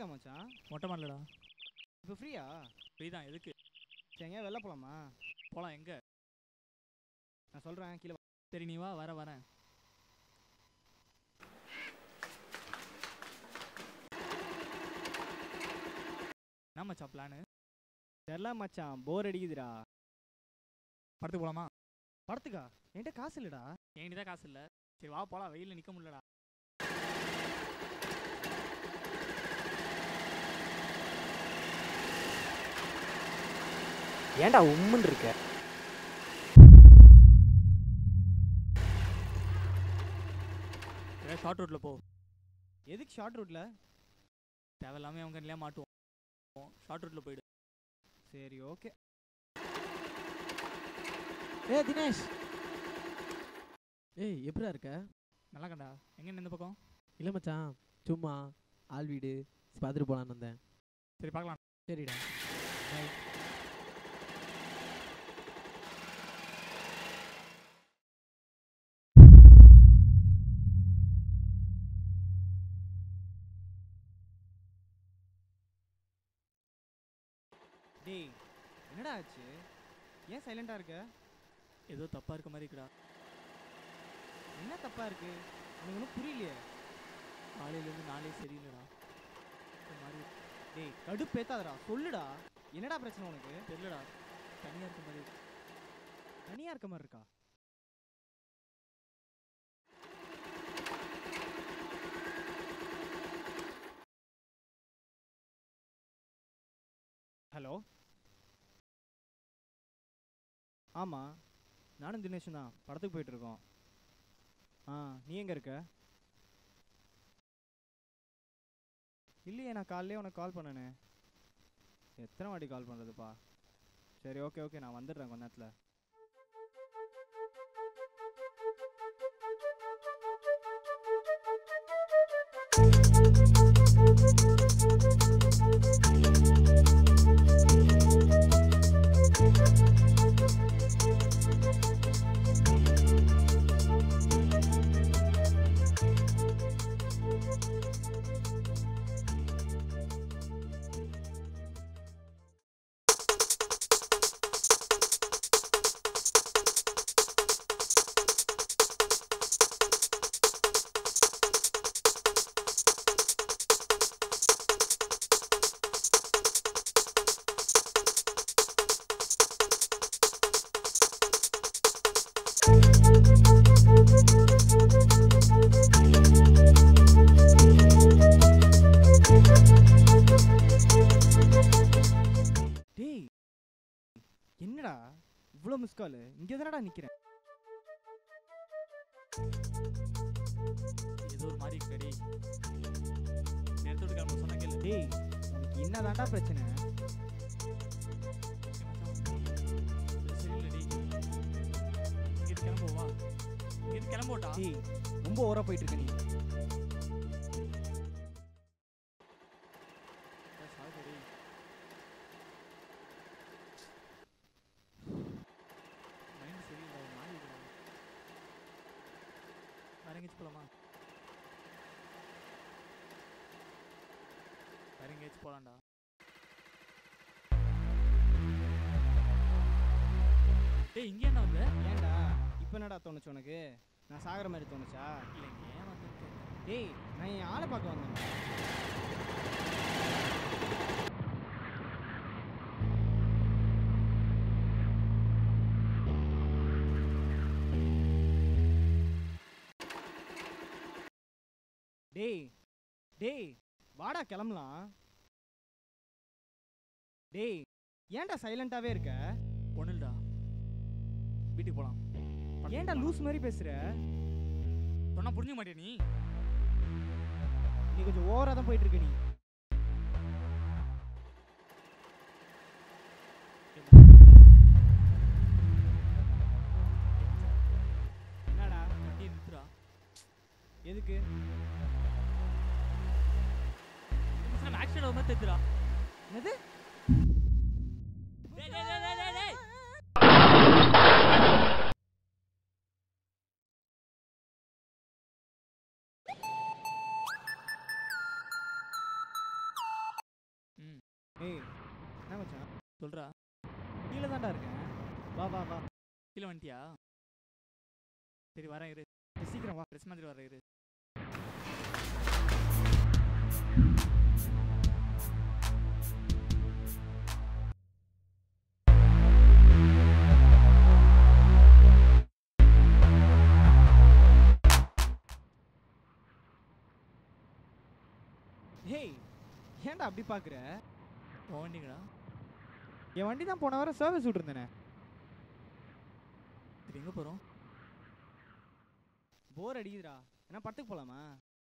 இருக்கா மச்சான் மொட்டை மாடலடா இப்போ ஃப்ரீயா ஃப்ரீ தான் எதுக்கு சரி எங்கேயா வெளில போகலாமா போகலாம் எங்கே நான் சொல்கிறேன் கீழே வா. சரி நீ வா வர வரேன் என்ன மச்சான் பிளானு தெரில மச்சான் போர் அடிக்குதுடா படத்துக்கு போகலாமா படத்துக்கா என்கிட்ட காசு இல்லைடா என்கிட்ட தான் காசு இல்லை சரி வா போகலாம் வெயிலில் நிற்க முடியலடா ஏன்டா உம்முன்னு இருக்க ஏதாவது ஷார்ட் ரூட்டில் போ எதுக்கு ஷார்ட் ரூட்டில் தேவையில்லாமல் அவங்க கண்ணிலே மாட்டுவோம் ஷார்ட் ரூட்டில் போயிடு சரி ஓகே ஏ தினேஷ் ஏய் எப்படிடா இருக்க நல்லா கண்டா எங்கே இந்த பக்கம் இல்லை மச்சான் சும்மா ஆள் வீடு பார்த்துட்டு போலான்னு வந்தேன் சரி பார்க்கலாம் சரிடா டேய் என்னடா ஆச்சு ஏன் சைலண்டாக இருக்க ஏதோ தப்பாக இருக்க மாதிரி இருக்குடா என்ன தப்பாக இருக்கு எனக்கு ஒன்றும் புரியலையே காலையிலேருந்து நாளே சரியில்லைடா ஒரு மாதிரி டேய் கடுப்பேத்தாதடா சொல்லுடா என்னடா பிரச்சனை உனக்கு தெரியலடா தனியாக இருக்க மாதிரி இருக்கு தனியாக இருக்க மாதிரி இருக்கா ஹலோ ஆமாம் நானும் தினேஷும் தான் படத்துக்கு போயிட்டு இருக்கோம் ஆ நீ எங்கே இருக்க இல்லையே நான் காலையிலே உனக்கு கால் பண்ணனே எத்தனை வாட்டி கால் பண்ணுறதுப்பா சரி ஓகே ஓகே நான் வந்துடுறேன் கொஞ்ச நேரத்தில் டேய் என்னடா இவ்வளோ மிஸ் கால் இங்கே தானடா நிற்கிறேன் ஏதோ ஒரு மாதிரி இருக்கடி நேரத்தோடு கிளம்ப சொன்னா கேளு டேய் உனக்கு என்னதான்டா பிரச்சனை இது சரியில்லடி இங்கிட்டு கிளம்புவா இங்கிட்டு கிளம்போட்டா டேய் ரொம்ப ஓரா போயிட்டு இருக்க நீ சாகுடி மைண்ட் சரியில்லை ஒரு மாதிரி இருக்குடா வேற எங்கேயாச்சும் போலாமா வேற எங்கேயாச்சும் போலாம்டா டேய் இங்கே என்ன வந்து ஏன்டா இப்போ என்னடா தோணுச்சு உனக்கு நான் சாகிற மாதிரி தோணுச்சா இல்லை இங்கே ஏன் வந்து டேய் நான் என் ஆளை பார்க்க வந்தேன் டேய் டேய் வாடா கிளம்பலாம் டேய் ஏன்டா சைலண்டாவே இருக்க ஒன்றுடா வீட்டுக்கு போகலாம் ஏன்டா லூஸ் மாதிரி பேசுற சொன்னா புரிஞ்சுக்க மாட்டியா நீ நீ கொஞ்சம் ஓவரா தான் போயிட்டு இருக்க நீ என்னடா வண்டியை நிறுத்துடா எதுக்கு நம்ம ஆக்சிடென்ட் ஒரு மாதிரி தெரியுதுடா என்னது டேய் டேய் டேய் டேய், டேய் டேய் மச்சான் சொல்கிறா கீழே தான்டா இருக்கேன் வா வா வா கீழே வந்துட்டியா சரி வரேன் இரு சரி, சீக்கிரம் வா ட்ரெஸ் மாதிரி வரேன் இரு ஹேய் ஏன்டா அப்படி பார்க்குற போவண்டிங்கடா என் வண்டி தான் போன வாரம் சர்வீஸ் விட்டுருந்தேனே சரி எங்கே போகிறோம் போர் அடிக்குதுடா என்ன படத்துக்கு போகலாமா